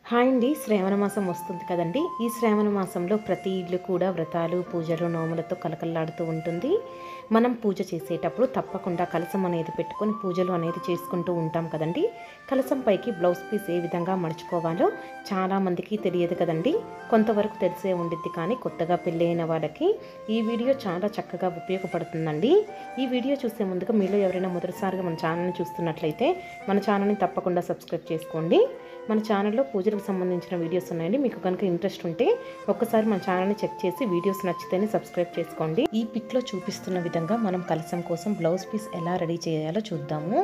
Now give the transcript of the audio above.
hi అండి శ్రావణ మాసం వస్తుంది కదండి ఈ శ్రావణ మాసంలో ప్రతి ఇల్లు కూడా వ్రతాలు పూజలు నోములతో కలకల్లాడుతూ ఉంటుంది మనం పూజ చేసేటప్పుడు తప్పకుండా కలసం అనేది పెట్టుకొని పూజలు అనేది చేసుకుంటూ ఉంటాం కదండి కలసం పైకి బ్లౌజ్ పీస్ ఏ విధంగా మడుచుకోవాలో చాలామందికి తెలియదు కదండి కొంతవరకు తెలిసే ఉండిద్ది కానీ కొత్తగా పెళ్ళైన వాళ్ళకి ఈ వీడియో చాలా చక్కగా ఉపయోగపడుతుందండి ఈ వీడియో చూసే ముందుగా మీలో ఎవరైనా మొదటిసారిగా మన ఛానల్ని చూస్తున్నట్లయితే మన ఛానల్ని తప్పకుండా సబ్స్క్రైబ్ చేసుకోండి మన ఛానల్లో పూజలకు సంబంధించిన వీడియోస్ ఉన్నాయండి మీకు కనుక ఇంట్రెస్ట్ ఉంటే ఒక్కసారి మన ఛానల్ని చెక్ చేసి వీడియోస్ నచ్చితేనే సబ్స్క్రైబ్ చేసుకోండి ఈ పిక్లో చూపిస్తున్న విధంగా మనం కలసం కోసం బ్లౌజ్ పీస్ ఎలా రెడీ చేయాలో చూద్దాము